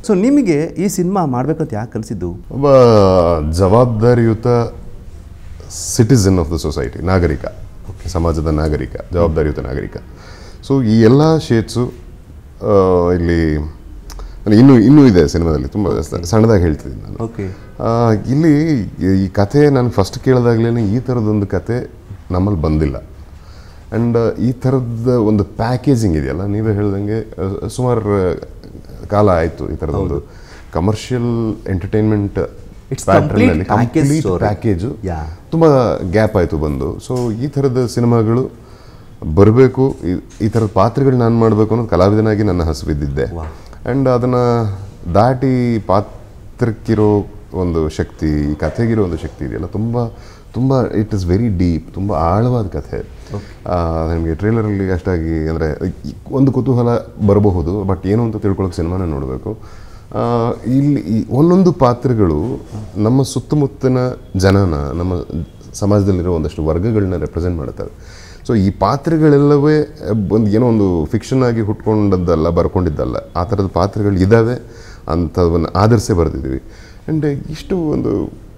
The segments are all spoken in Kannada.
ಸೊ ನಿಮಗೆ ಈ ಸಿನಿಮಾ ಮಾಡಬೇಕಂತ ಯಾಕೆ ಕಲಿಸಿದ್ದು ಒಬ್ಬ ಜವಾಬ್ದಾರಿಯುತ ಸಿಟಿಸನ್ ಆಫ್ ದ ಸೊಸೈಟಿ ನಾಗರಿಕ ಸಮಾಜದ ನಾಗರಿಕ ಜವಾಬ್ದಾರಿಯುತ ನಾಗರಿಕ ಸೊ ಈ ಎಲ್ಲ ಶೇಡ್ಸು ಇಲ್ಲಿ ಅಂದ್ರೆ ಇನ್ನೂ ಇನ್ನೂ ಇದೆ ಸಿನಿಮಾದಲ್ಲಿ ತುಂಬ ಸಣ್ಣದಾಗಿ ಹೇಳ್ತಿದ್ದೀನಿ ನಾನು ಓಕೆ ಆ, ಇಲ್ಲಿ ಈ ಕಥೆ ನಾನು ಫಸ್ಟ್ ಕೇಳಿದಾಗಲೇ ಈ ಥರದೊಂದು ಕತೆ ನಮ್ಮಲ್ಲಿ ಬಂದಿಲ್ಲ ಆ್ಯಂಡ್ ಈ ಥರದ ಒಂದು ಪ್ಯಾಕೇಜಿಂಗ್ ಇದೆಯಲ್ಲ ನೀವೇ ಹೇಳ್ದಂಗೆ ಸುಮಾರು ಕಾಲ ಆಯಿತು ಈ ಥರದೊಂದು commercial entertainment It's complete package story. Package Yeah. ತುಂಬ ಗ್ಯಾಪ್ ಆಯಿತು ಬಂದು ಸೊ ಈ ಥರದ ಸಿನಿಮಾಗಳು ಬರಬೇಕು ಈ ಥರದ ಪಾತ್ರಗಳು ನಾನು ಮಾಡಬೇಕು ಅನ್ನೋದು ಕಲಾವಿದನಾಗಿ ನನ್ನ ಹಸಿವಿದ್ದಿದ್ದೆ Wow. ಆ್ಯಂಡ್ ಅದನ್ನು ದಾಟಿ ಪಾತ್ರಕ್ಕಿರೋ ಒಂದು ಶಕ್ತಿ ಈ ಕಥೆಗಿರೋ ಒಂದು ಶಕ್ತಿ ಇದೆಯಲ್ಲ ತುಂಬ ತುಂಬ ಇಟ್ ಇಸ್ ವೆರಿ ಡೀಪ್ ತುಂಬ ಆಳವಾದ ಕಥೆ ನನಗೆ ಟ್ರೇಲರಲ್ಲಿ ಅಷ್ಟಾಗಿ ಅಂದರೆ ಒಂದು ಕುತೂಹಲ ಬರಬಹುದು ಬಟ್ ಏನು ಅಂತ ತಿಳ್ಕೊಳ್ಳೋಕೆ ಸಿನಿಮಾನ ನೋಡಬೇಕು ಇಲ್ಲಿ ಈ ಒಂದೊಂದು ಪಾತ್ರಗಳು ನಮ್ಮ ಸುತ್ತಮುತ್ತಲಿನ ಜನನ ನಮ್ಮ ಸಮಾಜದಲ್ಲಿರೋ ಒಂದಷ್ಟು ವರ್ಗಗಳನ್ನ ರೆಪ್ರೆಸೆಂಟ್ ಮಾಡುತ್ತವೆ ಸೊ ಈ ಪಾತ್ರಗಳೆಲ್ಲವೇ ಒಂದು ಏನೋ ಒಂದು ಫಿಕ್ಷನ್ ಆಗಿ ಹುಟ್ಕೊಂಡದ್ದಲ್ಲ ಬರ್ಕೊಂಡಿದ್ದಲ್ಲ ಆ ಥರದ ಪಾತ್ರಗಳು ಇದ್ದಾವೆ ಅಂಥವನ್ನು ಆಧರಿಸೇ ಬರೆದಿದ್ದೀವಿ ಆ್ಯಂಡ್ ಇಷ್ಟು ಒಂದು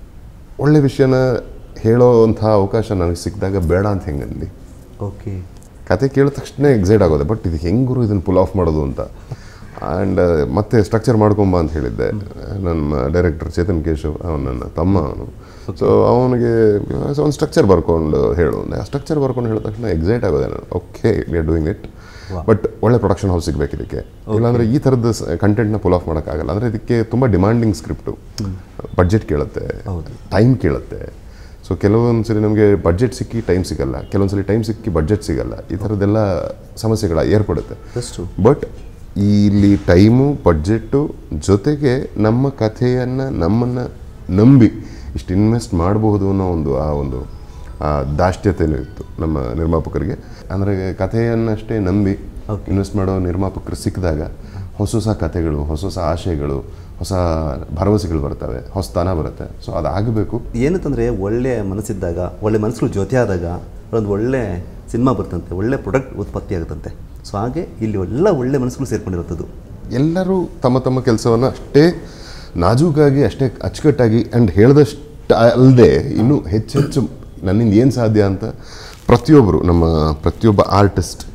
ಒಳ್ಳೆ ವಿಷಯನ ಹೇಳೋವಂಥ ಅವಕಾಶ ನನಗೆ ಸಿಕ್ಕಿದಾಗ ಬೇಡ ಅಂತ ಹೆಂಗಲ್ಲಿ ಓಕೆ ಕತೆ ಕೇಳಿದ ತಕ್ಷಣ ಎಕ್ಸೈಟ್ ಆಗೋದೆ ಬಟ್ ಇದು ಹೆಂಗ್ ಗುರು ಇದನ್ನು ಪುಲ್ ಆಫ್ ಮಾಡೋದು ಅಂತ ಆ್ಯಂಡ್ ಮತ್ತೆ ಸ್ಟ್ರಕ್ಚರ್ ಮಾಡ್ಕೊಂಬ ಅಂತ ಹೇಳಿದ್ದೆ ನನ್ನ ಡೈರೆಕ್ಟರ್ ಚೇತನ್ ಕೇಶವ್ ಅವನು ನನ್ನ ತಮ್ಮ ಅವನು ಸೊ ಅವನಿಗೆ ಒಂದು ಸ್ಟ್ರಕ್ಚರ್ ಬರ್ಕೊಂಡು ಹೇಳು ಅಂದೆ ಆ ಸ್ಟ್ರಕ್ಚರ್ ಬರ್ಕೊಂಡು ಹೇಳಿದ ತಕ್ಷಣ ಎಕ್ಸೈಟ್ ಆಗೋದೆ ನಾನು okay we are doing it but ಒಳ್ಳೆ ಪ್ರೊಡಕ್ಷನ್ ಹೌಸ್ ಸಿಗ್ಬೇಕು ಇದಕ್ಕೆ ಇಲ್ಲಾಂದರೆ ಈ ಥರದ ಕಂಟೆಂಟ್ನ ಪುಲ್ ಆಫ್ ಮಾಡೋಕ್ಕಾಗಲ್ಲ ಅಂದರೆ ಇದಕ್ಕೆ ತುಂಬ ಡಿಮಾಂಡಿಂಗ್ ಸ್ಕ್ರಿಪ್ಟು ಬಡ್ಜೆಟ್ ಕೇಳುತ್ತೆ ಟೈಮ್ ಕೇಳುತ್ತೆ ಸೊ ಕೆಲವೊಂದು ಸರಿ ನಮಗೆ ಬಡ್ಜೆಟ್ ಸಿಕ್ಕಿ ಟೈಮ್ ಸಿಗಲ್ಲ ಕೆಲವೊಂದು ಸಲ ಟೈಮ್ ಸಿಕ್ಕಿ ಬಡ್ಜೆಟ್ ಸಿಗಲ್ಲ ಈ ಥರದ್ದೆಲ್ಲ ಸಮಸ್ಯೆಗಳ ಏರ್ಪಡುತ್ತೆ That's true. ಬಟ್ ಇಲ್ಲಿ ಟೈಮು ಬಡ್ಜೆಟ್ಟು ಜೊತೆಗೆ ನಮ್ಮ ಕಥೆಯನ್ನು ನಮ್ಮನ್ನು ನಂಬಿ ಇಷ್ಟು ಇನ್ವೆಸ್ಟ್ ಮಾಡಬಹುದು ಅನ್ನೋ ಒಂದು ಆ ಒಂದು ಆ ದಾಷ್ಟ್ಯತೆಯೂ ಇತ್ತು ನಮ್ಮ ನಿರ್ಮಾಪಕರಿಗೆ ಅಂದರೆ ಕಥೆಯನ್ನಷ್ಟೇ ನಂಬಿ ಇನ್ವೆಸ್ಟ್ ಮಾಡೋ ನಿರ್ಮಾಪಕರು ಸಿಕ್ಕಿದಾಗ ಹೊಸ ಹೊಸ ಕಥೆಗಳು ಹೊಸ ಹೊಸ ಆಶಯಗಳು ಹೊಸ ಭರವಸೆಗಳು ಬರ್ತವೆ ಹೊಸತನ ಬರುತ್ತೆ ಸೊ ಅದಾಗಬೇಕು ಏನಂತಂದರೆ ಒಳ್ಳೆ ಮನಸ್ಸಿದ್ದಾಗ ಒಳ್ಳೆ ಮನಸ್ಸುಗಳು ಜೊತೆ ಆದಾಗ ಒಂದು ಒಳ್ಳೆ ಸಿನಿಮಾ ಬರ್ತಂತೆ ಒಳ್ಳೆ ಪ್ರಾಡಕ್ಟ್ ಉತ್ಪತ್ತಿ ಆಗುತ್ತಂತೆ ಸೊ ಹಾಗೆ ಇಲ್ಲಿ ಎಲ್ಲ ಒಳ್ಳೆ ಮನಸ್ಸುಗಳು ಸೇರ್ಕೊಂಡಿರುತ್ತದು ಎಲ್ಲರೂ ತಮ್ಮ ತಮ್ಮ ಕೆಲಸವನ್ನು ಅಷ್ಟೇ ನಾಜೂಕಾಗಿ ಅಷ್ಟೇ ಅಚ್ಚುಕಟ್ಟಾಗಿ ಆ್ಯಂಡ್ ಹೇಳ್ದಷ್ಟು ಅಲ್ಲದೆ ಇನ್ನೂ ಹೆಚ್ಚು ಹೆಚ್ಚು ನನ್ನಿಂದ ಏನು ಸಾಧ್ಯ ಅಂತ ಪ್ರತಿಯೊಬ್ಬರು ನಮ್ಮ ಪ್ರತಿಯೊಬ್ಬ ಆರ್ಟಿಸ್ಟ್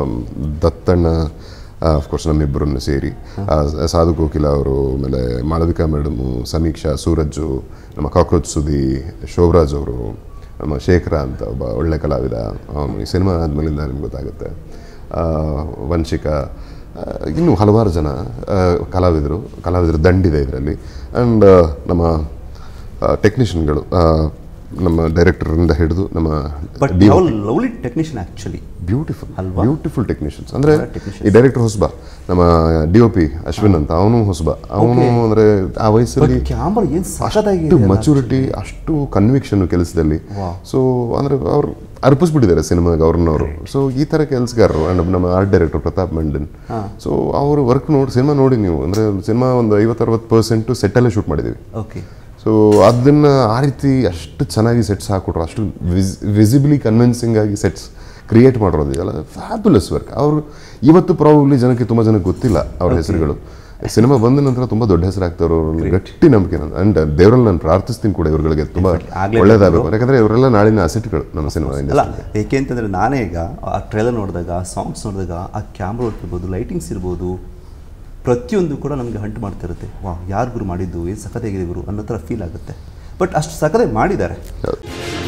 ದತ್ತಣ್ಣ ಅಫ್ಕೋರ್ಸ್ ನಮ್ಮಿಬ್ಬರನ್ನು ಸೇರಿ ಆ, ಸಾಧು ಕೋಕಿಲ ಅವರು ಆಮೇಲೆ ಮಾಳವಿಕಾ ಮೇಡಮು ಸಮೀಕ್ಷಾ ಸೂರಜ್ಜು ನಮ್ಮ ಕಾಕ್ರೋಚ್ ಸುದಿ ಶೋಭರಾಜ್ ಅವರು ನಮ್ಮ ಶೇಖರ ಅಂತ ಒಬ್ಬ ಒಳ್ಳೆ ಕಲಾವಿದ ಅವನು ಈ ಸಿನಿಮಾ ಆದಮೇಲಿಂದ ನಿಮ್ಗೆ ಗೊತ್ತಾಗುತ್ತೆ ಆ, ವಂಶಿಕಾ ಆ, ಇನ್ನೂ ಹಲವಾರು ಜನ ಆ, ಕಲಾವಿದರು ಕಲಾವಿದರು ದಂಡಿದೆ ಇದರಲ್ಲಿ ಆ್ಯಂಡ್ ನಮ್ಮ ಟೆಕ್ನಿಷಿಯನ್ಗಳು ನಮ್ಮ ಡೈರೆಕ್ಟರಿಂದ ಹಿಡಿದು ನಮ್ಮ ಬಟ್ ಡಿ ಯಾವ ಲವ್ಲಿ ಟೆಕ್ನಿಷಿಯನ್ ಆ್ಯಕ್ಚುಲಿ ಬ್ಯೂಟಿಫುಲ್ ಅಲ್ವಾ? ಬ್ಯೂಟಿಫುಲ್ ಟೆಕ್ನಿಷಿಯನ್ಸ್ ಅಂದರೆ technicians. ಈ ಡೈರೆಕ್ಟರ್ ಹೊಸಬ ನಮ್ಮ ಡಿ ಒ ಪಿ ಅಶ್ವಿನ್ ಅಂತ ಅವನು ಹೊಸಬ ಅವನು ಅಂದರೆ ಆ ವಯಸ್ಸಲ್ಲಿ ಕ್ಯಾಮ್ರಾ ಏನು ಅಷ್ಟು ಸಖತ್ತಾಗಿದೆ ಮಚುರಿಟಿ ಅಷ್ಟು ಕನ್ವಿಕ್ಷನ್ ಕೆಲಸದಲ್ಲಿ Wow. ಸೊ ಅಂದರೆ ಅವ್ರು ಅರ್ಪಿಸ್ಬಿಟ್ಟಿದ್ದಾರೆ ಸಿನಿಮಾಗೆ ಅವ್ರನ್ನವರು ಸೊ ಈ ಥರ ಕೆಲಸಗಾರರು ಆ್ಯಂಡ್ ನಮ್ಮ art director Pratap Mandan so ಅವರು ವರ್ಕ್ ನೋಡಿ ಸಿನಿಮಾ ನೋಡಿ ನೀವು ಅಂದರೆ ಸಿನಿಮಾ ಒಂದು ಐವತ್ತರವತ್ತು ಪರ್ಸೆಂಟು ಸೆಟ್ಟಲ್ಲೇ ಶೂಟ್ ಮಾಡಿದ್ದೀವಿ ಓಕೆ ಸೊ ಅದನ್ನು ಆ ರೀತಿ ಅಷ್ಟು ಚೆನ್ನಾಗಿ ಸೆಟ್ಸ್ ಹಾಕ್ಕೊಟ್ರು ಅಷ್ಟು ವಿಸ್ ವಿಸಿಬ್ಲಿ ಕನ್ವಿನ್ಸಿಂಗ್ ಆಗಿ ಸೆಟ್ಸ್ ಕ್ರಿಯೇಟ್ ಮಾಡಿರೋದು ಇದೆಲ್ಲ ಫ್ಯಾಬುಲಸ್ ವರ್ಕ್ ಅವರು ಇವತ್ತು ಪ್ರಾಬಬ್ಲಿ ಜನಕ್ಕೆ ತುಂಬ ಜನಕ್ಕೆ ಗೊತ್ತಿಲ್ಲ ಅವ್ರ ಹೆಸರುಗಳು ಸಿನಿಮಾ ಬಂದ ನಂತರ ತುಂಬ ದೊಡ್ಡ ಹೆಸರಾಗ್ತಾರೆ ಅವರು ಗಟ್ಟಿ ನಂಬಿಕೆ ನಾನು ಆ್ಯಂಡ್ ದೇವರಲ್ಲಿ ನಾನು ಪ್ರಾರ್ಥಿಸ್ತೀನಿ ಕೂಡ ಇವ್ರುಗಳಿಗೆ ತುಂಬ ಆಗ್ಲೇ ಒಳ್ಳೇದಾಗಬೇಕು ಯಾಕಂದರೆ ಇವರೆಲ್ಲ ನಾಳಿನ ಅಸೆಟ್ಗಳು ನಮ್ಮ ಸಿನಿಮಾ ಅಲ್ಲ ಇಂಡಸ್ಟ್ರಿಗೆ ಏಕೆ ಅಂತಂದರೆ ನಾನೇ ಈಗ ಆ ಟ್ರೇಲರ್ ನೋಡಿದಾಗ ಸಾಂಗ್ಸ್ ನೋಡಿದಾಗ ಆ ಕ್ಯಾಮ್ರಾ ವರ್ಕ್ ಇರ್ಬೋದು ಲೈಟಿಂಗ್ಸ್ ಇರ್ಬೋದು ಪ್ರತಿಯೊಂದು ಕೂಡ ನಮಗೆ ಹಂಟ್ ಮಾಡ್ತಾ ಇರುತ್ತೆ ವಾ ಯಾರು ಗುರು ಮಾಡಿದ್ದು ಏನು ಸಖತ್ತಾಗಿದೆ ಗುರು ಅನ್ನೋ ಥರ ಫೀಲ್ ಆಗುತ್ತೆ ಬಟ್ ಅಷ್ಟು ಸಖತ್ತಾಗಿ ಮಾಡಿದ್ದಾರೆ ಹೌದು